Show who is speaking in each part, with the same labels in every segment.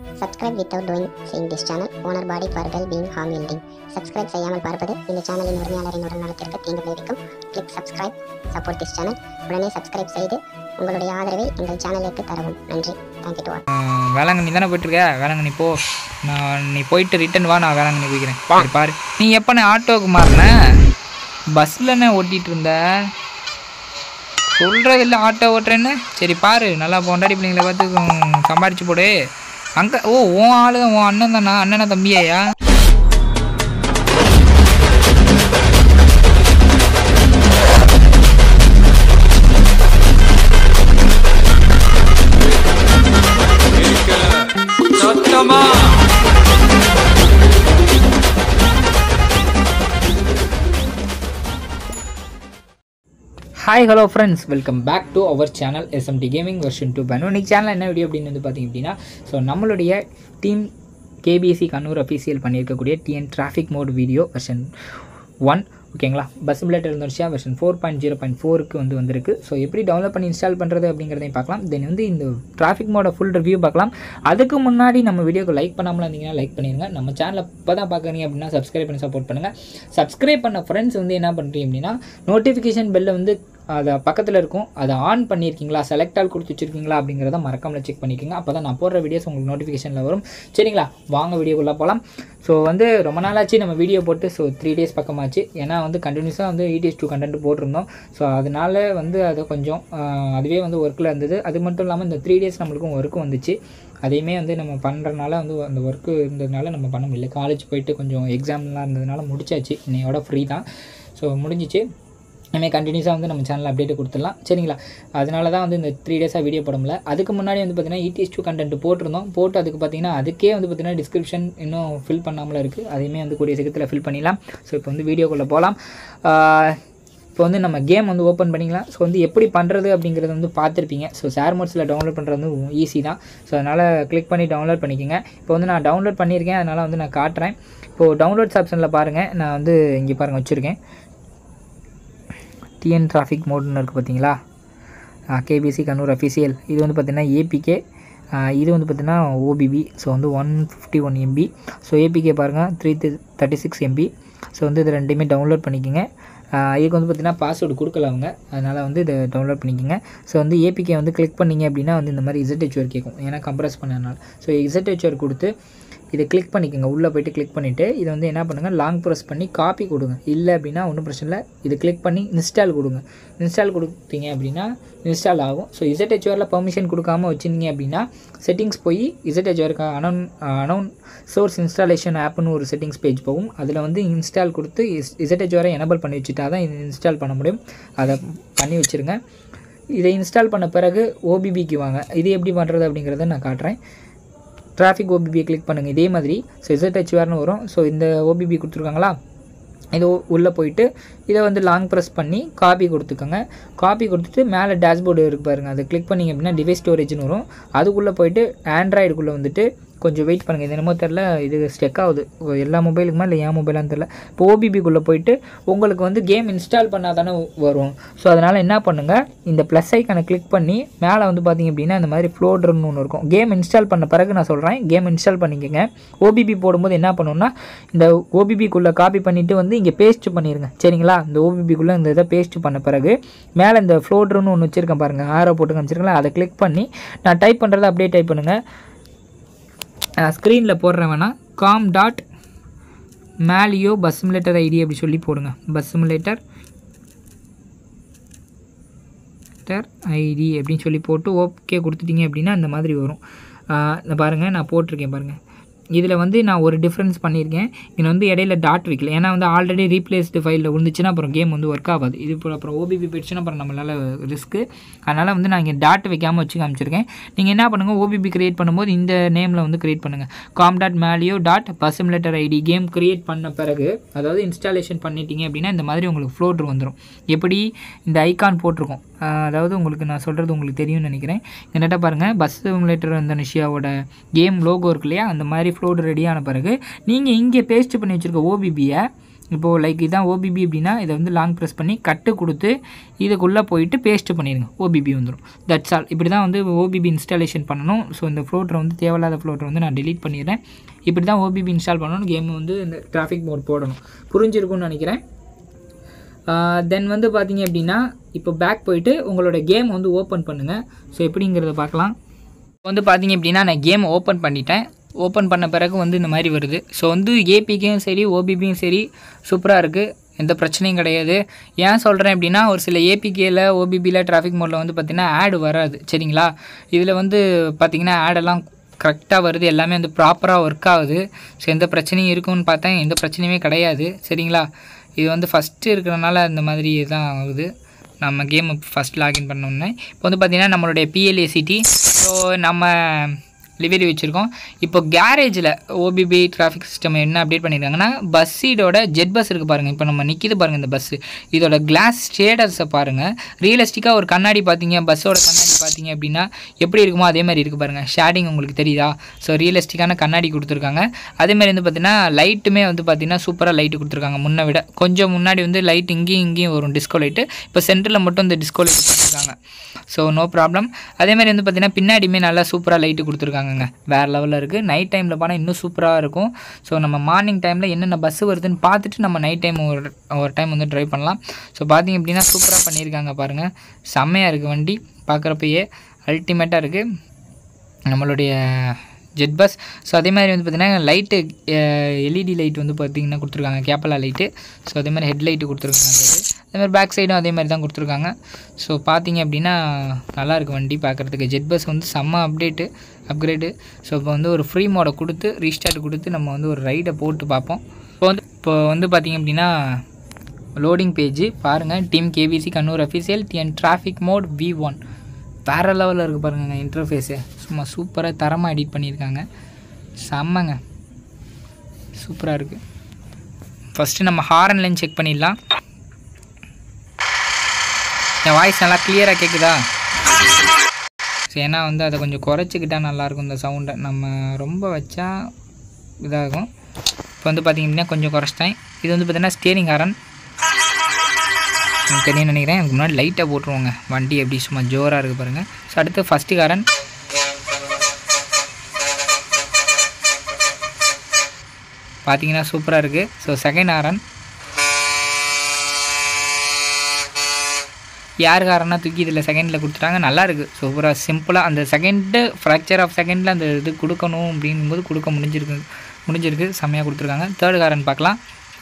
Speaker 1: Subscribe without doing saying this channel. Owner body for well-being harm yielding. Subscribe செய்யாமல் பார்ப்பது இந்த சேனலின் உரிமையாளரின் உடல் நலத்திற்கு தீங்கு விளைவிக்கும் click subscribe support this channel உடனே சப்ஸ்கிரைப் செய்து உங்களுடைய ஆதரவை எங்கள் சேனலுக்கு தரவும் நன்றி thank you to all
Speaker 2: ah Velankanni தானே போயிட்டுருக்க வேளாங்கண்ணி போ நான் நீ போயிட்டு ரிட்டன் வா நான் வேளாங்கண்ணி போய்க்கிறேன் சரி பாரு நீ எப்போ நான் ஆட்டோவுக்கு மாறின பஸ்ஸில்ண்ணே ஓட்டிகிட்டு இருந்த சொல்கிறது இல்லை ஆட்டோ ஓட்டுறேன்னு சரி பாரு நல்லா பொண்டாடி பிள்ளைங்கள பார்த்து உம், சம்பாரிச்சு போடு அங்கே ஓ உன் ஆளு தான் உன் அண்ணன் தானா அண்ணனா தம்பியாயா
Speaker 3: சத்தமா
Speaker 2: hi hello friends welcome back to our channel SMT gaming version two பேன் இன்னைக்கு சேனல் என்ன வீடியோ அப்படின்னு வந்து பார்த்தீங்க அப்படின்னா ஸோ நம்மளுடைய டீம் கேபிஎஸ்சி கண்ணூர் அஃபீஷியல் பண்ணியிருக்கக்கூடிய TN traffic mod video version one ஓகேங்களா பஸ் பிளேட் இருந்துச்சா version four point zero point ஃபோருக்கு வந்து வந்திருக்கு ஸோ எப்படி டவுன்லோட் பண்ணி இன்ஸ்டால் பண்ணுறது அப்படிங்கிறதையும் பார்க்கலாம் தென் வந்து இந்த டிராஃபிக் மோட ஃபுல் ரிவ்யூ பார்க்கலாம் அதுக்கு முன்னாடி நம்ம வீடியோக்கு லைக் பண்ணாமல் இருந்தீங்கன்னா லைக் பண்ணிடுங்க நம்ம சேனலை இப்போ தான் பார்க்குறீங்க அப்படின்னா சப்ஸ்கிரைப் பண்ணி சப்போர்ட் பண்ணுங்கள் சப்ஸ்கிரைப் பண்ண ஃப்ரெண்ட்ஸ் வந்து என்ன பண்ணுறீங்க அப்படின்னா நோட்டிஃபிகேஷன் பெல்லை வந்து அதை பக்கத்தில் இருக்கும் அதை ஆன் பண்ணியிருக்கீங்களா செலக்ட் ஆல் கொடுத்து வச்சிருக்கீங்களா அப்படிங்கிறத மறக்காமல் செக் பண்ணிக்கோங்க அப்போ தான் நான் போடுற வீடியோஸ் உங்களுக்கு நோட்டிஃபிகேஷனில் வரும் சரிங்களா வாங்க வீடியோக்குள்ளே போகலாம் ஸோ வந்து ரொம்ப நாளாச்சு நம்ம வீடியோ போட்டு ஸோ த்ரீ டேஸ் பக்கமாச்சு ஏன்னா வந்து கண்டினியூஸாக வந்து இடிஎஸ் டூ கண்டென்ட் போட்டிருந்தோம் ஸோ அதனால வந்து அது கொஞ்சம் ஆஹ், அதுவே வந்து ஒர்க்கில் இருந்தது அது மட்டும் இல்லாமல் இந்த த்ரீ டேஸ் நம்மளுக்கும் ஒர்க்கும் வந்துச்சு அதையுமே வந்து நம்ம பண்ணுறதுனால வந்து அந்த ஒர்க்கு இருந்ததுனால நம்ம பண்ண முடியல காலேஜ் போயிட்டு கொஞ்சம் எக்ஸாம்லாம் இருந்ததுனால முடிச்சாச்சு இன்னையோட ஃப்ரீ தான் ஸோ முடிஞ்சிச்சு இனிமேல் கண்டினியூஸாக வந்து நம்ம சேனலில் அப்டேட் கொடுத்துடலாம் சரிங்களா அதனால தான் வந்து இந்த த்ரீ டேஸாக வீடியோ போட முடியல அதுக்கு முன்னாடி வந்து பார்த்தீங்கன்னா இடிஎஸ் டூ கண்டென்ட் போட்டிருந்தோம் போட்டு அதுக்கு பார்த்தீங்கன்னா அதுக்கே வந்து பார்த்தீங்கன்னா டிஸ்கிரிப்ஷன் இன்னும் ஃபில் பண்ணாமல் இருக்குது அதையுமே வந்து கூடிய சீக்கிரத்தில் ஃபில் பண்ணிடலாம் ஸோ இப்போ வந்து வீடியோக்குள்ளே போகலாம் இப்போ வந்து நம்ம கேம் வந்து ஓப்பன் பண்ணிக்கலாம் ஸோ வந்து எப்படி பண்ணுறது அப்படிங்கிறத வந்து பார்த்துருப்பீங்க ஸோ ஷேர் மோட்ஸில் டவுன்லோட் பண்ணுறது வந்து ஈஸி தான் ஸோ அதனால் கிளிக் பண்ணி டவுன்லோட் பண்ணிக்கோங்க இப்போ வந்து நான் டவுன்லோட் பண்ணியிருக்கேன் அதனால் வந்து நான் காட்டுறேன் இப்போது டவுன்லோட்ஸ் ஆப்ஷனில் பாருங்கள் நான் வந்து இங்கே பாருங்கள் வச்சுருக்கேன் டிஎன் டிராஃபிக் மோடுன்னு இருக்குது பார்த்தீங்களா கேபிசி கண்ணூர் அஃபிஷியல் இது வந்து பார்த்தீங்கன்னா ஏபிகே இது வந்து பார்த்தீங்கன்னா ஓபிபி ஸோ வந்து one fifty one MB so APK பாருங்கள் three thirty six MB so வந்து இது ரெண்டுமே டவுன்லோட் பண்ணிக்கோங்க ஆஹ் இதுக்கு வந்து பார்த்தீங்கன்னா பாஸ்வேர்டு கொடுக்கல அவங்க அதனால் வந்து இதை டவுன்லோட் பண்ணிக்கோங்க ஸோ வந்து ஏபிகே வந்து கிளிக் பண்ணீங்க அப்படின்னா வந்து இந்த மாதிரி இசட்ஹெச்ஆர் கேட்கும் ஏன்னா கம்ப்ரஸ் பண்ணனால ஸோ இசட்ஹெச்ஆர் கொடுத்து இதை கிளிக் பண்ணிக்கோங்க உள்ளே போயிட்டு கிளிக் பண்ணிவிட்டு இதை வந்து என்ன பண்ணுங்கள் லாங் ப்ரெஸ் பண்ணி காப்பி கொடுங்க இல்லை அப்படின்னா ஒன்றும் பிரச்சனை இல்லை இது கிளிக் பண்ணி இன்ஸ்டால் கொடுங்க இன்ஸ்டால் கொடுத்தீங்க அப்படின்னா இன்ஸ்டால் ஆகும் ஸோ இசட்ஹெச்ஆரில் பர்மிஷன் கொடுக்காம வச்சுருந்தீங்க அப்படின்னா செட்டிங்ஸ் போய் இசட்ஹெச்ஆருக்கு அனௌன் அனௌன் சோர்ஸ் இன்ஸ்டாலேஷன் ஆப்னு ஒரு செட்டிங்ஸ் பேஜ் போகும் அதில் வந்து இன்ஸ்டால் கொடுத்து இசட்ஹெச்ஆரை எனபிள் பண்ணி வச்சுட்டா தான் இது இன்ஸ்டால் பண்ண முடியும் அதை பண்ணி வச்சுருங்க இதை இன்ஸ்டால் பண்ண பிறகு ஓபிபிக்கு வாங்க இது எப்படி பண்ணுறது அப்படிங்கிறத நான் காட்டுறேன் டிராஃபிக் ஓபிபியை கிளிக் பண்ணுங்கள் இதே மாதிரி ஸோ இசட்ஹெச்ஆர்னு வரும் ஸோ இந்த ஓபிபி கொடுத்துருக்காங்களா இது உள்ளே போயிட்டு இதை வந்து லாங் ப்ரெஸ் பண்ணி காப்பி கொடுத்துக்கோங்க காப்பி கொடுத்துட்டு மேலே டேஷ்போர்டு இருக்கு பாருங்கள் அதை கிளிக் பண்ணிங்க அப்படின்னா டிவைஸ் ஸ்டோரேஜ்னு வரும் அதுக்குள்ளே போயிட்டு ஆண்ட்ராய்டுக்குள்ளே வந்துட்டு கொஞ்சம் வெயிட் பண்ணுங்கள் இது என்னமோ தெரில இது ஸ்டெக் ஆகுது எல்லா மொபைலுக்குமா இல்லை என் மொபைலான்னு தெரில இப்போ ஓபிபிக்குள்ளே போயிட்டு உங்களுக்கு வந்து கேம் இன்ஸ்டால் பண்ணால் தானே வரும் ஸோ அதனால் என்ன பண்ணுங்கள் இந்த ப்ளஸ் ஐக்கானை கிளிக் பண்ணி மேலே வந்து பார்த்தீங்க அப்படின்னா இந்த மாதிரி ஃப்ளோட்ருன்னு ஒன்று இருக்கும் கேம் இன்ஸ்டால் பண்ண பிறகு நான் சொல்கிறேன் கேம் இன்ஸ்டால் பண்ணிக்கோங்க ஓபிபி போடும்போது என்ன பண்ணணும்னா இந்த ஓபிபிக்குள்ளே காப்பி பண்ணிவிட்டு வந்து இங்கே பேஸ்ட் பண்ணிடுங்க சரிங்களா இந்த ஓபிபிக்குள்ளே இந்த இதை பேஸ்ட் பண்ண பிறகு மேலே இந்த ஃப்ளோட்ருன்னு ஒன்று வச்சுருக்கேன் பாருங்கள் ஆரோ போட்டு காமிச்சிருக்கேன் அதை கிளிக் பண்ணி நான் டைப் பண்ணுறதை அப்படியே டைப் பண்ணுங்கள் ஸ்க்ரீனில் போடுறேன் வேணா com dot maleo bus simulator ID அப்படி சொல்லி போடுங்க பஸ் சிமுலேட்டர் ஐடி அப்படின்னு சொல்லி போட்டு ஓகே கொடுத்துட்டீங்க அப்படின்னா இந்த மாதிரி வரும் ஆஹ் இந்த பாருங்கள் நான் போட்டிருக்கேன் பாருங்கள் இதில் வந்து நான் ஒரு டிஃப்ரென்ஸ் பண்ணியிருக்கேன் இதில் வந்து இடையில டாட் வைக்கல ஏன்னா வந்து ஆல்ரெடி ரீப்ளேஸ்டு ஃபைலில் விழுந்துச்சுன்னா அப்புறம் கேம் வந்து ஒர்க் ஆகாது இது இப்போ அப்புறம் ஓபிபி போயிடுச்சுன்னா அப்புறம் நம்மளால் ரிஸ்க்கு அதனால் வந்து நான் இங்கே டாட் வைக்காமல் வச்சு காமிச்சிருக்கேன் நீங்கள் என்ன பண்ணுங்கள் ஓபிபி கிரியேட் பண்ணும்போது இந்த நேமில் வந்து கிரியேட் பண்ணுங்கள் com dot maleo dot bus simulator ID game create பண்ண பிறகு அதாவது இன்ஸ்டாலேஷன் பண்ணிட்டீங்க அப்படின்னா இந்த மாதிரி உங்களுக்கு ஃப்ளோட்ரு வந்துடும் எப்படி இந்த ஐகான் போட்டிருக்கோம் ஆஹ் அதாவது உங்களுக்கு நான் சொல்கிறது உங்களுக்கு தெரியும்னு நினைக்கிறேன் இந்த நெட்டை பாருங்கள் பஸ் சிமுலேட்டர் இந்த நிஷியாவோட கேம் லோகோ இருக்கு இல்லையா அந்த மாதிரி ஃப்ளோடு ரெடியான பிறகு நீங்கள் இங்கே பேஸ்ட் பண்ணி வச்சுருக்க ஓபிபியை இப்போது லைக் இதான் ஓபிபி அப்படின்னா இதை வந்து லாங் ப்ரெஸ் பண்ணி கட்டு கொடுத்து இதுக்குள்ளே போயிட்டு பேஸ்ட் பண்ணிடுங்க ஓபிபி வந்துடும் தட்ஸ் ஆல் இப்படி தான் வந்து ஓபிபி இன்ஸ்டாலேஷன் பண்ணணும் ஸோ இந்த ஃப்ளோட்டரை வந்து தேவையில்லாத ஃப்ளோட்டரை வந்து நான் delete பண்ணிடுறேன் இப்படி தான் ஓபிபி இன்ஸ்டால் பண்ணணும் கேம் வந்து இந்த டிராஃபிக் மோட் போடணும் புரிஞ்சிருக்கும்னு நினைக்கிறேன் தென் வந்து பார்த்தீங்க அப்படின்னா இப்போ பேக் போயிட்டு உங்களோட கேம் வந்து ஓப்பன் பண்ணுங்கள் ஸோ எப்படிங்கிறத பார்க்கலாம் இப்போ வந்து பார்த்தீங்க அப்படின்னா நான் கேம் ஓப்பன் பண்ணிட்டேன் ஓப்பன் பண்ண பிறகு வந்து இந்த மாதிரி வருது ஸோ வந்து ஏபிக்கும் சரி ஓபிபியும் சரி சூப்பராக இருக்குது எந்த பிரச்சனையும் கிடையாது ஏன் சொல்கிறேன் அப்படின்னா ஒரு சில ஏபிகேல ஓபிபியில் டிராஃபிக் மோடில் வந்து பார்த்திங்கன்னா ஆடு வராது சரிங்களா இதில் வந்து பார்த்திங்கன்னா ஆடெல்லாம் கரெக்டாக வருது எல்லாமே வந்து ப்ராப்பராக ஒர்க் ஆகுது ஸோ எந்த பிரச்சனையும் இருக்கும்னு பார்த்தேன் எந்த பிரச்சனையுமே கிடையாது சரிங்களா இது வந்து ஃபஸ்ட்டு இருக்கிறனால இந்த மாதிரி தான் ஆகுது நம்ம கேம் ஃபஸ்ட் லாகின் பண்ணோன்னே இப்போ வந்து பார்த்திங்கன்னா நம்மளுடைய பிஎல்ஏசிடி ஸோ நம்ம லிவரி வச்சுருக்கோம் இப்போ கேரேஜில் ஓபிபி டிராஃபிக் சிஸ்டம் என்ன அப்டேட் பண்ணியிருக்காங்கன்னா பஸ்ஸீடோட ஜெட் பஸ் இருக்குது பாருங்கள் இப்போ நம்ம நிற்கிது பாருங்கள் இந்த பஸ்ஸு இதோட கிளாஸ் ஷேடர்ஸை பாருங்கள் ரியலிஸ்டிக்காக ஒரு கண்ணாடி பார்த்தீங்க பஸ்ஸோட கண்ணாடி பார்த்தீங்க அப்படின்னா எப்படி இருக்குமோ அதே மாதிரி இருக்குது பாருங்கள் ஷேடிங் உங்களுக்கு தெரியுதா ஸோ ரியலிஸ்டிக்கான கண்ணாடி கொடுத்துருக்காங்க அதே மாதிரி வந்து பார்த்தீங்கன்னா லைட்டுமே வந்து பார்த்தீங்கன்னா சூப்பராக லைட்டு கொடுத்துருக்காங்க முன்னை விட கொஞ்சம் முன்னாடி வந்து லைட் இங்கேயும் இங்கேயும் வரும் டிஸ்கோ லைட்டு இப்போ சென்டரில் மட்டும் இந்த டிஸ்கோ லைட் கொடுத்துருக்காங்க ஸோ நோ ப்ராப்ளம் அதே மாதிரி வந்து பார்த்தீங்கன்னா பின்னாடியுமே நல்லா சூப்பராக லைட்டு கொடுத்துருக்காங்கங்க வேறு லெவலில் இருக்குது நைட் டைமில் போனால் இன்னும் சூப்பராக இருக்கும் ஸோ நம்ம மார்னிங் டைமில் என்னென்ன பஸ் வருதுன்னு பார்த்துட்டு நம்ம நைட் டைம் ஒரு ஒரு டைம் வந்து ட்ரைவ் பண்ணலாம் ஸோ பார்த்தீங்க அப்படின்னா சூப்பராக பண்ணியிருக்காங்க பாருங்கள் செம்மையாக இருக்குது வண்டி பார்க்குறப்பயே அல்டிமேட்டாக இருக்குது நம்மளுடைய ஜெட் பஸ் ஸோ அதே மாதிரி வந்து பார்த்திங்கன்னா லைட்டு எல்இடி லைட் வந்து பார்த்திங்கன்னா கொடுத்துருக்காங்க கேப்பலா லைட்டு ஸோ அதே மாதிரி ஹெட் லைட்டு கொடுத்துருக்காங்க அது அதே மாதிரி பேக் சைடும் அதே மாதிரி தான் கொடுத்துருக்காங்க ஸோ பார்த்தீங்க அப்படின்னா நல்லாயிருக்கு வண்டி பார்க்குறதுக்கு ஜெட் பஸ் வந்து செம்ம அப்டேட்டு அப்கிரேடு ஸோ இப்போ வந்து ஒரு ஃப்ரீ மோடை கொடுத்து ரீஸ்டார்ட் கொடுத்து நம்ம வந்து ஒரு ரைடை போட்டு பார்ப்போம் இப்போ வந்து இப்போ வந்து பார்த்திங்க அப்படின்னா லோடிங் பேஜ் பாருங்கள் team KBC Kannur official TN traffic mod V one வேறு லெவலில் இருக்குது பாருங்க இன்டர்ஃபேஸு சும்மா சூப்பராக தரமாக எடிட் பண்ணியிருக்காங்க செம்மங்க சூப்பராக இருக்குது ஃபஸ்ட்டு நம்ம ஹாரன் லைன் செக் பண்ணிடலாம் என் வாய்ஸ் நல்லா கிளியராக கேட்குதா ஸோ ஏன்னா வந்து அதை கொஞ்சம் குறைச்சிக்கிட்டா நல்லாயிருக்கும் இந்த சவுண்டை நம்ம ரொம்ப வச்சா இதாகும் இப்போ வந்து பார்த்திங்க அப்படின்னா கொஞ்சம் குறைச்சிட்டேன் இது வந்து பார்த்திங்கன்னா ஸ்டேரிங் ஹாரன் எனக்கு தெரியும் நினைக்கிறேன் எனக்கு முன்னாடி லைட்டாக போட்டுருவோங்க வண்டி எப்படி சும்மா ஜோராக இருக்குது பாருங்கள் ஸோ அடுத்து ஃபஸ்ட்டு காரன் பார்த்தீங்கன்னா சூப்பராக இருக்குது ஸோ செகண்ட் ஆரன் யார் காரனா தூக்கி இதில் செகண்டில் கொடுத்துட்டாங்க நல்லா இருக்குது சூப்பராக சிம்பிளாக அந்த செகண்டு ஃப்ராக்சர் ஆஃப் செகண்டில் அந்த இது கொடுக்கணும் அப்படிங்கும்போது கொடுக்க முடிஞ்சிருக்கு முடிஞ்சிருக்கு செம்மையாக கொடுத்துருக்காங்க தேர்ட் காரன் பார்க்கலாம்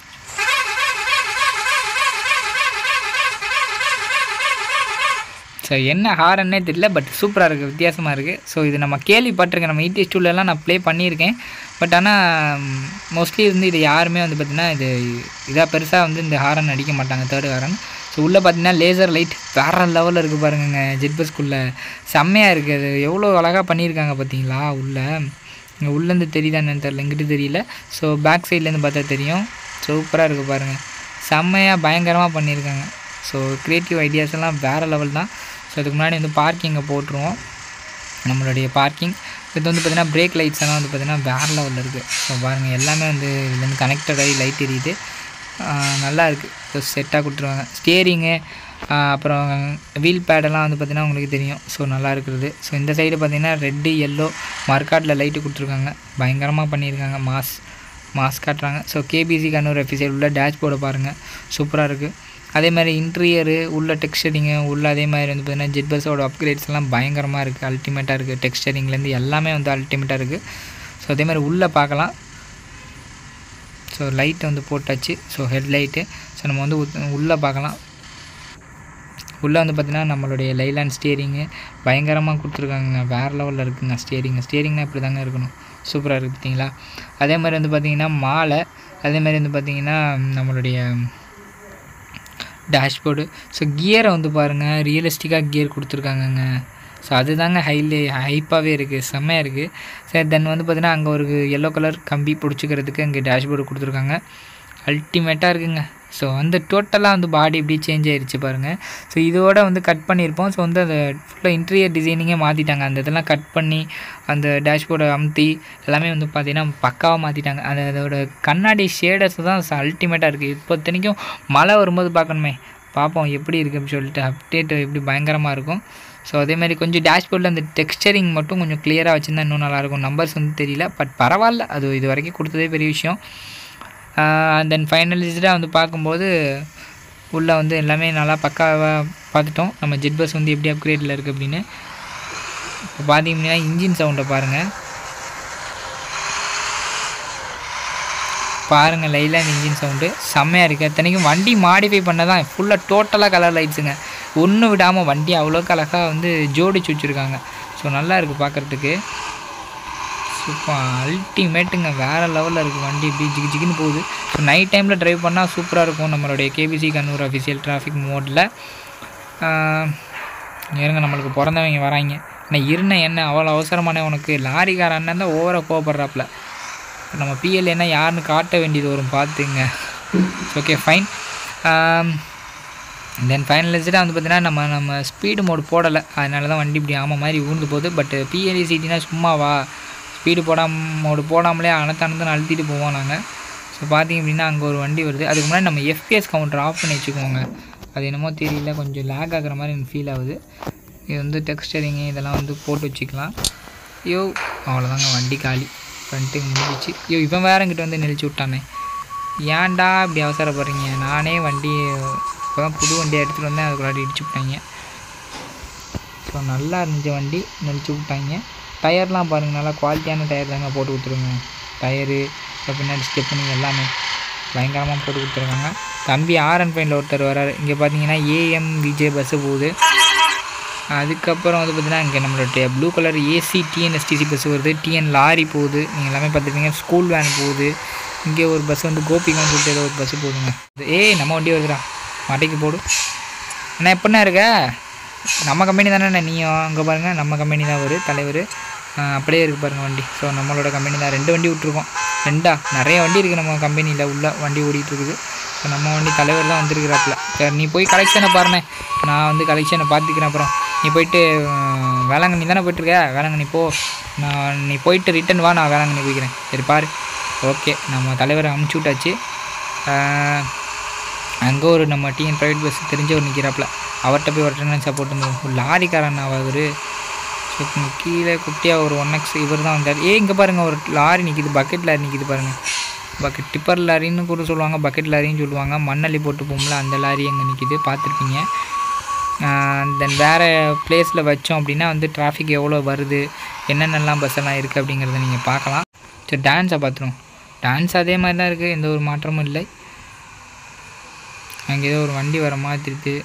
Speaker 2: ஸோ என்ன ஹாரன்னே தெரியல பட் சூப்பராக இருக்குது வித்தியாசமாக இருக்குது ஸோ இது நம்ம கேள்விப்பட்டிருக்கேன் நம்ம இடி ஸ்டூலெலாம் நான் ப்ளே பண்ணியிருக்கேன் பட் ஆனால் மோஸ்ட்லி வந்து இது யாருமே வந்து பார்த்திங்கன்னா இது இதாக பெருசாக வந்து இந்த ஹாரன் அடிக்க மாட்டாங்க தேர்ட் ஹாரன் ஸோ உள்ளே பார்த்தீங்கன்னா லேசர் லைட் வேறு லெவலில் இருக்குது பாருங்கங்க ஜெட் பஸ்க்குள்ளே செம்மையாக இருக்குது அது எவ்வளோ அழகாக பண்ணியிருக்காங்க பார்த்தீங்களா உள்ளே இங்கே உள்ளேருந்து தெரியுதா என்னன்னு தெரியல இங்கிட்டு தெரியல ஸோ பேக் சைட்லேருந்து பார்த்தா தெரியும் சூப்பராக இருக்குது பாருங்கள் செம்மையாக பயங்கரமாக பண்ணியிருக்காங்க ஸோ க்ரியேட்டிவ் ஐடியாஸ் எல்லாம் வேறு லெவல் தான் ஸோ அதுக்கு முன்னாடி வந்து பார்க்கிங்கை போட்டுருவோம் நம்மளுடைய பார்க்கிங் இது வந்து பார்த்திங்கன்னா பிரேக் லைட்ஸ் எல்லாம் வந்து பார்த்திங்கன்னா வேறு லெவலில் இருக்குது ஸோ பாருங்கள் எல்லாமே வந்து இதுலேருந்து கனெக்டட் ஆகி லைட் எரியுது ஆஹ் நல்லா இருக்குது செட்டாக கொடுத்துருவாங்க ஸ்டியரிங்கு அப்புறம் வீல் பேடெல்லாம் வந்து பார்த்திங்கன்னா உங்களுக்கு தெரியும் ஸோ நல்லா இருக்கிறது ஸோ இந்த சைடு பார்த்திங்கன்னா ரெட்டு எல்லோ மர்காட்டில் லைட்டு கொடுத்துருக்காங்க பயங்கரமாக பண்ணியிருக்காங்க மாஸ் மாஸ் காட்டுறாங்க ஸோ கேபிசி கண்ணூர் எஃபிசியல் உள்ள டேஷ்போர்டை பாருங்கள் சூப்பராக இருக்குது அதே மாதிரி இன்டீரியரு உள்ள டெக்ஸ்டரிங்கு உள்ள அதே மாதிரி வந்து பார்த்திங்கன்னா ஜெட் பஸ்ஸோட அப்கிரேட்ஸ் எல்லாம் பயங்கரமாக இருக்குது அல்டிமேட்டாக இருக்குது டெக்ஸ்டரிங்லேருந்து எல்லாமே வந்து அல்டிமேட்டாக இருக்குது ஸோ அதே மாதிரி உள்ளே பார்க்கலாம் ஸோ லைட் வந்து போட்டாச்சு ஸோ ஹெட்லைட்டு ஸோ நம்ம வந்து உத்- உள்ளே பார்க்கலாம் உள்ளே வந்து பார்த்திங்கன்னா நம்மளுடைய லைலாண்ட் ஸ்டியரிங்கு பயங்கரமாக கொடுத்துருக்காங்க வேறு லெவலில் இருக்குங்க ஸ்டியரிங் ஸ்டியரிங்னா இப்படி தாங்க இருக்கணும் சூப்பராக இருக்குது பார்த்தீங்களா அதே மாதிரி வந்து பார்த்திங்கன்னா மாலை அதே மாதிரி வந்து பார்த்திங்கன்னா நம்மளுடைய டேஷ்போர்டு ஸோ கியரை வந்து பாருங்கள் ரியலிஸ்டிக்காக கியர் கொடுத்துருக்காங்கங்க ஸோ அதுதாங்க ஹைலே ஹைப்பாகவே இருக்குது செம்மையாக இருக்குது சரி தென் வந்து பார்த்தீங்கன்னா அங்கே ஒரு எல்லோ கலர் கம்பி பிடிச்சிக்கிறதுக்கு அங்கே டேஷ்போர்டு கொடுத்துருக்காங்க அல்டிமேட்டாக இருக்குங்க ஸோ வந்து டோட்டலாக வந்து பாடி இப்படி சேஞ்ச் ஆயிருச்சு பாருங்கள் ஸோ இதோட வந்து கட் பண்ணியிருப்போம் ஸோ வந்து அந்த ஃபுல்லாக இன்டீரியர் டிசைனிங்கே மாற்றிட்டாங்க அந்த இதெல்லாம் கட் பண்ணி அந்த டேஷ்போர்டை அமுத்தி எல்லாமே வந்து பார்த்தீங்கன்னா பக்காவாக மாற்றிட்டாங்க அந்த அதோட கண்ணாடி ஷேடர்ஸ் தான் அல்டிமேட்டாக இருக்குது இப்போ இத்தனைக்கும் மழை வரும்போது பார்க்கணுமே பார்ப்போம் எப்படி இருக்குது அப்படின்னு சொல்லிட்டு அப்டேட் எப்படி பயங்கரமாக இருக்கும் ஸோ அதேமாதிரி கொஞ்சம் டேஷ்போர்டில் அந்த டெக்ஸ்டரிங் மட்டும் கொஞ்சம் கிளியராக வச்சுருந்தா இன்னும் நல்லாயிருக்கும் நம்பர்ஸ் வந்து தெரியல பட் பரவாயில்ல அது இது வரைக்கும் கொடுத்ததே பெரிய விஷயம் தென் ஃபைனலிஸ்டாக வந்து பார்க்கும்போது உள்ளே வந்து எல்லாமே நல்லா பக்காவாக பார்த்துட்டோம் நம்ம ஜெட் பஸ் வந்து எப்படி அப்கிரேடில் இருக்குது அப்படின்னு இப்போ பார்த்தீங்கன்னா இன்ஜின் சவுண்டை பாருங்கள் பாருங்கள் லைலாண்ட் இன்ஜின் சவுண்டு செம்மையாக இருக்குது அத்தனைக்கும் வண்டி மாடிஃபை பண்ணதான் ஃபுல்லாக டோட்டலாக கலர் லைட்ஸுங்க ஒன்றும் விடாமல் வண்டி அவ்வளோக்கு அழகாக வந்து ஜோடிச்சு வச்சுருக்காங்க ஸோ நல்லா இருக்குது பார்க்குறதுக்கு சூப்பர் அல்டிமேட்டுங்க வேறு லெவலில் இருக்குது வண்டி இப்படி ஜிகு ஜிகுன்னு போகுது ஸோ நைட் டைமில் ட்ரைவ் பண்ணால் சூப்பராக இருக்கும் நம்மளுடைய கேபிசி கண்ணூர் அஃபிஷியல் டிராஃபிக் மோடில் இருங்க நம்மளுக்கு பிறந்தவங்க வராங்க ஆனால் இருந்த என்ன அவ்வளோ அவசரமான உனக்கு லாரிக்கார அண்ணன் தான் ஓவராக கோவப்படுறாப்புல நம்ம பிஎல் என்ன யாருன்னு காட்ட வேண்டியது வரும் பார்த்துங்க ஓகே ஃபைன் தென் ஃபைனலிஸ்டாக வந்து பார்த்தீங்கன்னா நம்ம நம்ம ஸ்பீடு மோடு போடலை அதனால தான் வண்டி இப்படி ஆமாம் மாதிரி ஊர்ந்து போகுது பட் பிஎல்இ சிட்டினா சும்மாவா ஸ்பீடு போடாம மோடு போடாமலே அனத்தானதான் அழுத்திட்டு போவோம் நாங்கள் ஸோ பார்த்தீங்க அப்படின்னா அங்கே ஒரு வண்டி வருது அதுக்கு முன்னாடி நம்ம எஃபிஎஸ் கவுண்டர் ஆஃப் பண்ணி வச்சுக்கோங்க அது என்னமோ தெரியல கொஞ்சம் லேக் ஆகுற மாதிரி எனக்கு ஃபீல் ஆகுது இது வந்து டெக்ஸ்டரிங்கு இதெல்லாம் வந்து போட்டு வச்சுக்கலாம் ஐயோ அவ்வளோதாங்க வண்டி காலி ஃப்ரண்ட்டுக்கு முடிஞ்சிச்சு ஐயோ இவன் வேற இங்கிட்ட வந்து நெளிச்சு விட்டானே ஏன்டா இப்படி அவசரப்படுறீங்க நானே வண்டி இப்போ தான் புது வண்டியை எடுத்துகிட்டு வந்தேன் அதுக்குள்ளாடி இடிச்சு விட்டாங்க ஸோ நல்லா இருந்துச்சு வண்டி நெளிச்சு விட்டாங்க டயர்லாம் பாருங்கள் நல்லா குவாலிட்டியான டயர் தாங்க போட்டு கொடுத்துருங்க டயரு அப்புறம் பின்னாடி ஸ்டெப்னி எல்லாமே பயங்கரமாக போட்டு கொடுத்துருக்காங்க தம்பி ஆர் அண்ட் ஃபைனில் ஒருத்தர் வராரு இங்கே பார்த்தீங்கன்னா ஏஎம் விஜய் பஸ்ஸு போகுது அதுக்கப்புறம் வந்து பார்த்தீங்கன்னா இங்கே நம்மளுடைய blue colour AC TNSTC bus வருது டிஎன் லாரி போகுது நீங்கள் எல்லாமே பார்த்துருப்பீங்க ஸ்கூல் வேன் போகுது இங்கே ஒரு பஸ் வந்து கோபிகான்னு சொல்லிட்டு ஏதோ ஒரு பஸ் போகுதுங்க ஏய் நம்ம வண்டி வருதுடா மட்டைக்கு போடு அண்ணா எப்படிண்ணா இருக்க நம்ம கம்பெனி தானே நீயும் அங்கே பாருங்கள் நம்ம கம்பெனி தான் வரும் தலைவர் அப்படியே இருக்குது பாருங்கள் வண்டி ஸோ நம்மளோட கம்பெனி தான் ரெண்டு வண்டி விட்ருக்கோம் ரெண்டா நிறைய வண்டி இருக்குது நம்ம கம்பெனியில் உள்ள வண்டி ஓடிட்டு இருக்குது ஸோ நம்ம வண்டி தலைவர் தான் வந்திருக்கிறாப்புல சரி நீ போய் கலெக்ஷனை பாருண்ணே நான் வந்து கலெக்ஷனை பார்த்துக்கிறேன் அப்புறம் நீ போயிட்டு அஹ், வேளாங்கண்ணி தானே போயிட்டுருக்க வேளாங்கண்ணி போ நான் நீ போயிட்டு ரிட்டன் வா நான் வேளாங்கண்ணி போய்க்கிறேன் சரி பாரு ஓகே நம்ம தலைவரை அமுச்சு விட்டாச்சு அங்கே ஒரு நம்ம டிஎன் ப்ரைவேட் பஸ் தெரிஞ்சவர் நிற்கிறாப்புல அவர்கிட்ட போய் ஒருத்தர் சப்போர்ட் பண்ணுவோம் ஒரு லாரிக்காரன் அவர் ஸோ கீழே குட்டியாக ஒரு ஒன் எக்ஸ் இவர் தான் வந்தார் ஏ இங்கே பாருங்கள் ஒரு லாரி நிற்கிது பக்கெட் லாரி நிற்கிது பாருங்கள் பக்கெட் டிப்பர் லாரின்னு கூட சொல்லுவாங்க பக்கெட் லாரின்னு சொல்லுவாங்க மண்ணள்ளி போட்டு போகும்ல அந்த லாரி அங்கே நிற்கிது பார்த்துருப்பீங்க தென் வேறு பிளேஸில் வச்சோம் அப்படின்னா வந்து டிராஃபிக் எவ்வளோ வருது என்னென்னலாம் பஸ் எல்லாம் இருக்குது அப்படிங்கிறத நீங்கள் பார்க்கலாம் சரி டான்ஸை பார்த்துருவோம் டான்ஸ் அதே மாதிரி தான் இருக்குது எந்த ஒரு மாற்றமும் இல்லை அங்கே ஏதோ ஒரு வண்டி வர மாதிரி இருக்குது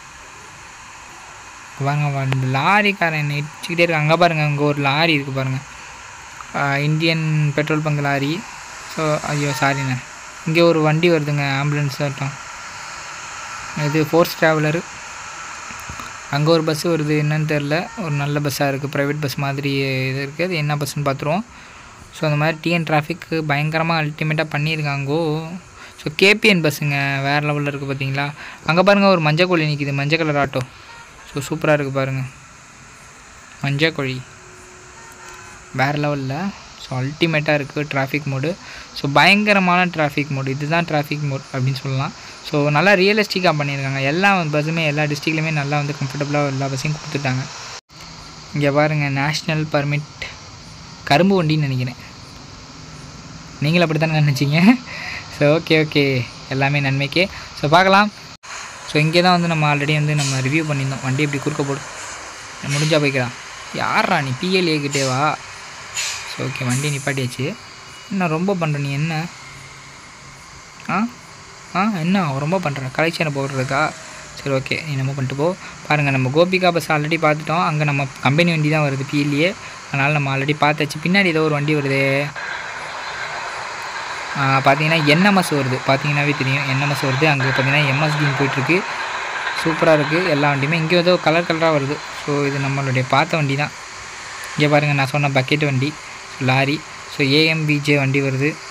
Speaker 2: இங்க பாருங்க வண்டி லாரிக்காரன் என்னை இடிச்சுக்கிட்டே இருக்கு அங்கே பாருங்கள் அங்கே ஒரு லாரி இருக்குது பாருங்கள் Indian petrol bunk lorry so ஐயோ சாரிண்ணே இங்கே ஒரு வண்டி வருதுங்க ஆம்புலன்ஸ் ஆட்டம் இது ஃபோர்ஸ் ட்ராவலரு அங்கே ஒரு பஸ் வருது என்னன்னு தெரில ஒரு நல்ல பஸ்ஸாக இருக்குது ப்ரைவேட் பஸ் மாதிரி இது இருக்குது அது என்ன பஸ்ஸுன்னு பார்த்துருவோம் ஸோ அந்த மாதிரி டிஎன் டிராஃபிக்கு பயங்கரமாக அல்டிமேட்டாக பண்ணியிருக்காங்கோ ஸோ கேபிஎன் பஸ்ஸுங்க வேறு லெவலில் இருக்குது பார்த்தீங்களா அங்கே பாருங்கள் ஒரு மஞ்சள் கோழி நிற்கிது மஞ்சள் கலர் ஆட்டோ ஸோ சூப்பராக இருக்குது பாருங்கள் மஞ்சள் கோழி வேறு லெவலில் ஸோ அல்டிமேட்டாக இருக்குது டிராஃபிக் மோடு ஸோ பயங்கரமான டிராஃபிக் மோடு இதுதான் டிராஃபிக் மோட் அப்படின்னு சொல்லலாம் ஸோ நல்லா ரியலிஸ்டிக்காக பண்ணியிருக்காங்க எல்லா பஸ்ஸுமே எல்லா டிஸ்ட்ரிக்ட்லையுமே நல்லா வந்து கம்ஃபர்டபுளாக எல்லா பஸ்ஸையும் கொடுத்துட்டாங்க இங்கே பாருங்கள் நேஷ்னல் பர்மிட் கரும்பு வண்டின்னு நினைக்கிறேன் நீங்களும் அப்படி தானே நினச்சிங்க ஸோ ஓகே ஓகே எல்லாமே நன்மைக்கே ஸோ பார்க்கலாம் ஸோ இங்கே தான் வந்து நம்ம ஆல்ரெடி வந்து நம்ம ரிவ்யூ பண்ணியிருந்தோம் வண்டி எப்படி குறுக்க போடு முடிஞ்சா போய்க்கலாம் யாரா நீ பிஎல்ஏ கிட்டே வா ஸோ ஓகே வண்டி நிப்பாட்டியாச்சு என்ன ரொம்ப பண்ணுற நீ என்ன ஆ ஆ என்ன ரொம்ப பண்ணுற கலெக்ஷனை போடுறதுக்கா சரி ஓகே நீ நம்ம பண்ணிட்டு போ பாருங்கள் நம்ம கோபிகா பஸ் ஆல்ரெடி பார்த்துட்டோம் அங்கே நம்ம கம்பெனி வண்டி தான் வருது பிஎல்ஏ அதனால் நம்ம ஆல்ரெடி பார்த்தாச்சு பின்னாடி ஏதோ ஒரு வண்டி வருதே பார்த்தீங்கன்னா என்எம்எஸ் வருது பார்த்தீங்கன்னாவே தெரியும் என்எம்எஸ் வருது அங்கே பார்த்தீங்கன்னா எம்எஸ்டின்னு போயிட்டுருக்கு சூப்பராக இருக்குது எல்லா வண்டியுமே இங்கே ஏதோ கலர் கலராக வருது ஸோ இது நம்மளுடைய பார்த்த வண்டி தான் இங்கே பாருங்கள் நான் சொன்ன பக்கெட் வண்டி லாரி ஸோ ஏஎம்பிஜே வண்டி வருது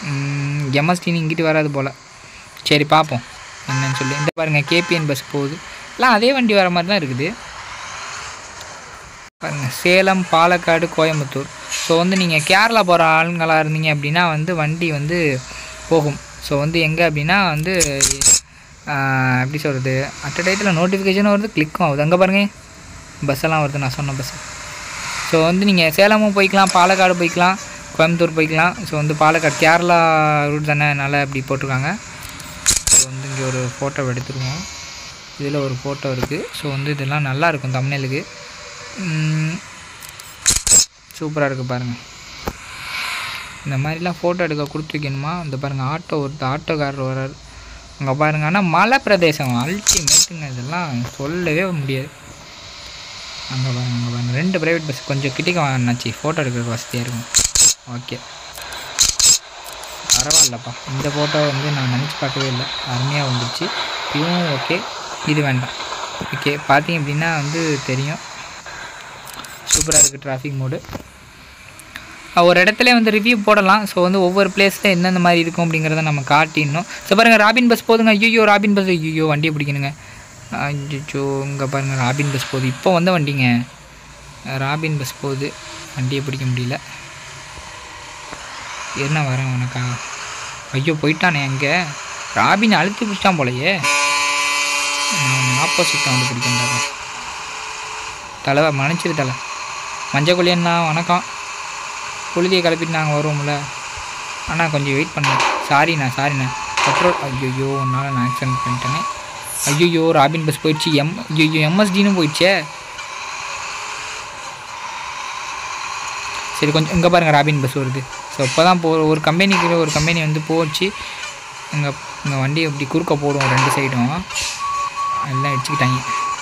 Speaker 2: எம்எஸ்டின்னு இங்கிட்டு வராது போல் சரி பார்ப்போம் என்னன்னு சொல்லி இந்த பாருங்கள் கேபிஎன் பஸ் போகுது எல்லாம் அதே வண்டி வர மாதிரி தான் இருக்குது பாருங்கள் சேலம் பாலக்காடு கோயம்புத்தூர் ஸோ வந்து நீங்கள் கேரளா போகிற ஆளுங்களாக இருந்தீங்க அப்படின்னா வந்து வண்டி வந்து போகும் ஸோ வந்து எங்கே அப்படின்னா வந்து ஆஹ், எப்படி சொல்கிறது அட் டயத்தில் நோட்டிஃபிகேஷனும் வருது கிளிக்கும் ஆகுது அங்கே பாருங்கள் பஸ் எல்லாம் வருது நான் சொன்ன பஸ் ஸோ வந்து நீங்கள் சேலமும் போய்க்கலாம் பாலக்காடு போய்க்கலாம் கோயம்புத்தூர் போய்க்கலாம் ஸோ வந்து பாலக்காடு கேரளா ரூட் தானே நல்லா இப்படி போட்டிருக்காங்க ஸோ வந்து இங்கே ஒரு ஃபோட்டோ எடுத்துருவோம் இதில் ஒரு ஃபோட்டோ இருக்குது ஸோ வந்து இதெல்லாம் நல்லா இருக்கும் தமிழுக்கு சூப்பராக இருக்குது பாருங்கள் இந்த மாதிரிலாம் ஃபோட்டோ எடுக்க கொடுத்து வைக்கணுமா இந்த பாருங்கள் ஆட்டோ ஒருத்தர் ஆட்டோக்காரர் வர்றார் அங்கே பாருங்கள் ஆனால் மலை பிரதேசம் அல்டிமேட்டுங்க இதெல்லாம் சொல்லவே முடியாது அங்கே பாருங்க அங்கே பாருங்க ரெண்டு ப்ரைவேட் பஸ் கொஞ்சம் கிட்டிக்க வாங்கினாச்சு ஃபோட்டோ எடுக்கிறதுக்கு வசதியாக இருக்கும் ஓகே பரவாயில்லப்பா இந்த ஃபோட்டோ வந்து நான் நினச்சி பார்க்கவே இல்லை அருமையாக வந்துருச்சு இதுவும் ஓகே இது வேண்டாம் ஓகே பார்த்தீங்க அப்படின்னா வந்து தெரியும் சூப்பராக இருக்குது டிராஃபிக் மோடு ஒரு இடத்துல வந்து ரிவ்யூ போடலாம் ஸோ வந்து ஒவ்வொரு பிளேஸில் எந்தெந்த மாதிரி இருக்கும் அப்படிங்கிறத நம்ம காட்டிடணும் ஸோ பாருங்கள் ராபின் பஸ் போதுங்க ஐயோ ராபின் பஸ் ஐயோ வண்டியை பிடிக்கணுங்க ஐயோ இங்கே பாருங்கள் ராபின் பஸ் போகுது இப்போ வந்த வண்டிங்க ராபின் பஸ் போகுது வண்டியை பிடிக்க முடியல என்ன வரேன் உனக்கா ஐயோ போயிட்டானே அங்கே ராபின் அழுத்தி பிடிச்சிட்டான் போலையே ஆப்போசிட்டாக வந்து பிடிக்கின்றாங்க தலைவா மன்னிச்சிரு தலை மஞ்சள் கொல்லியண்ணா வணக்கம் புழுதியை கிளப்பிட்டு நாங்கள் வருவோம்ல அண்ணா கொஞ்சம் வெயிட் பண்ணு சாரிண்ணா சாரிண்ணா பெட்ரோல் ஐயோ உன்னால் நான் ஆக்சிடென்ட் பண்ணிட்டேனே ஐயோ ராபின் பஸ் போயிடுச்சு எம் ஐயோ எம்எஸ்டின்னு போயிடுச்சே சரி கொஞ்சம் இங்கே பாருங்கள் ராபின் பஸ் வருது ஸோ இப்போ தான் போ ஒரு கம்பெனிக்கு ஒரு கம்பெனி வந்து போச்சு இங்கே இங்கே வண்டி இப்படி குறுக்க போடும் ரெண்டு சைடும் எல்லாம் அடிச்சுக்கிட்டாங்க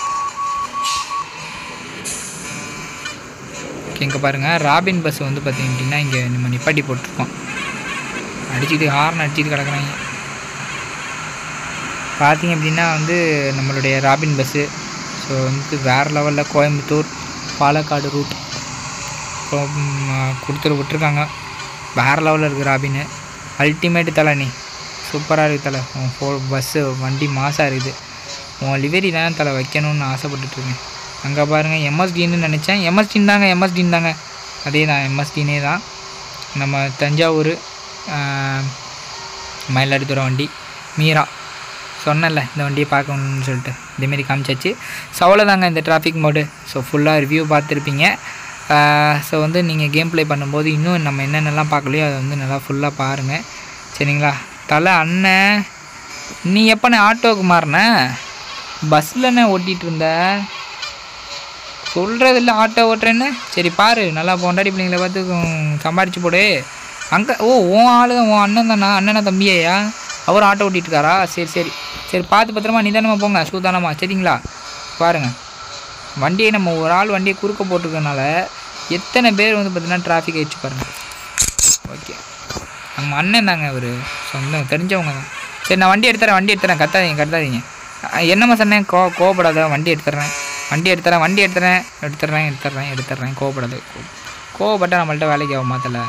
Speaker 2: ஓகே இங்கே பாருங்கள் ராபின் பஸ் வந்து பார்த்திங்க அப்படின்னா இங்கே நம்ம நிப்பாட்டி போட்டிருக்கோம் அடிச்சுட்டு ஹார்ன் அடிச்சுட்டு கிடக்குறாங்க பார்த்தீங்க அப்படின்னா வந்து நம்மளுடைய ராபின் பஸ்ஸு ஸோ வந்து வேறு லெவலில் கோயம்புத்தூர் பாலக்காடு ரூட் கொடுத்துட்டு விட்ருக்காங்க வேறு லெவலில் இருக்குது ராபின் அல்டிமேட்டு தலை நீ சூப்பராக இருக்குது தலை உன் ஃபோ பஸ்ஸு வண்டி மாசாக இருக்குது உன் லிவரி தான் தலை வைக்கணும்னு ஆசைப்பட்டுட்ருக்கேன் அங்கே பாருங்கள் எம்எஸ்டின்னு நினச்சேன் எம்எஸ்டின் தாங்க எம்எஸ்டின் தாங்க அதே தான் எம்எஸ்டினே தான் நம்ம தஞ்சாவூர் ஆஹ், மயிலாடுதுறை வண்டி மீரா சொன்னேன்ல இந்த வண்டியை பார்க்கணும்னு சொல்லிட்டு இதேமாரி காமிச்சாச்சு ஸோ அவ்வளோதாங்க இந்த டிராஃபிக் மோடு ஸோ ஃபுல்லாக ரிவ்யூ பார்த்துருப்பீங்க ஸோ வந்து நீங்கள் கேம் ப்ளே பண்ணும்போது இன்னும் நம்ம என்னென்னலாம் பார்க்கலையோ அதை வந்து நல்லா ஃபுல்லாக பாருங்கள் சரிங்களா தலை அண்ணன் நீ எப்போண்ணே ஆட்டோவுக்கு மாறின பஸ்ஸில்ண்ணே ஓட்டிகிட்டு இருந்த சொல்கிறது இல்லை ஆட்டோ ஓட்டுறேன்னு சரி பாரு நல்லா பொண்டாடி பிள்ளைங்கள பார்த்து உம், சம்பாரிச்சு போடு அங்கே ஓ உன் ஆளு தான் உன் அண்ணன் தானா அண்ணனா தம்பியா அவர் ஆட்டோ ஓட்டிட்டு இருக்காரா சரி சரி சரி பார்த்து பத்திரமா நிதானமாக போங்க சூதானமாக சரிங்களா பாருங்கள் வண்டியை நம்ம ஒரு ஆள் வண்டியை குறுக்க போட்டிருக்கனால எத்தனை பேர் வந்து பார்த்தீங்கன்னா டிராஃபிக் ஆயிடுச்சு பாருங்கள் ஓகே நம்ம அண்ணன் தாங்க அவர் சொந்தம் தெரிஞ்சவங்க தான் சரி நான் வண்டி எடுத்துறேன் வண்டி எடுத்துறேன் கத்தாதீங்க கத்தாதீங்க அஹ் என்னம்மா சொன்னேன் கோ கோவப்படாத வண்டி எடுத்துறேன் வண்டி எடுத்துறேன் வண்டி எடுத்துறேன் எடுத்துறேன் எடுத்துறேன் எடுத்துறேன் கோவப்படாது கோவப்பட்டா நம்மள்ட்ட வேலைக்கு ஆக மாத்தல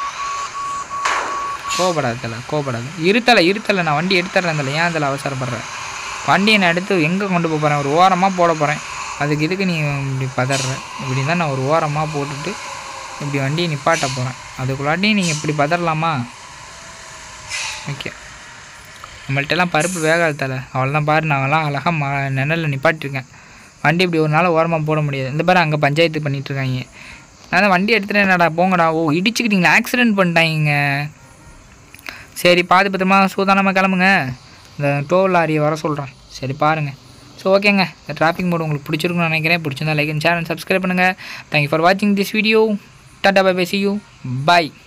Speaker 2: கோவப்படாது தலை கோவப்படாது இருத்தலை இருத்தலை நான் வண்டி எடுத்துறேன் தலை ஏன் அதில் அவசரப்படுறேன் வண்டியை நான் எடுத்து எங்கே கொண்டு போக போகிறேன் ஒரு ஓரமாக போட போகிறேன் அதுக்கு இதுக்கு நீ இப்படி பதற இப்படி தான் நான் ஒரு ஓரமாக போட்டுட்டு இப்படி வண்டியை நிப்பாட்ட போகிறேன் அதுக்குள்ளாட்டியும் நீங்கள் இப்படி பதறலாமா ஓகே நம்மள்ட்டெல்லாம் பருப்பு வேகாது தலை அவ்வளோதான் பாரு நாங்கள்லாம் அழகாக ம நிழலில் நிப்பாட்டிருக்கேன் வண்டி இப்படி ஒரு நாள் ஓரமாக போட முடியாது இந்த பாரு அங்கே பஞ்சாயத்து பண்ணிட்டு இருக்காங்க நான் தான் வண்டி எடுத்துட்டேன் என்னடா போங்கடா ஓ இடிச்சுக்கிட்டீங்களா ஆக்சிடென்ட் பண்ணிட்டாங்க சரி பாதி பத்திரமா சூதானமாக கிளம்புங்க இந்த டோல் லாரியை வர சொல்கிறேன் சரி பாருங்கள் ஸோ ஓகேங்க இந்த டிராஃபிக் மோடு உங்களுக்கு பிடிச்சிருக்குன்னு நினைக்கிறேன் பிடிச்சிருந்தா like and share and subscribe பண்ணுங்கள் தேங்க்யூ ஃபார் வாட்சிங் this video tata bye bye see you bye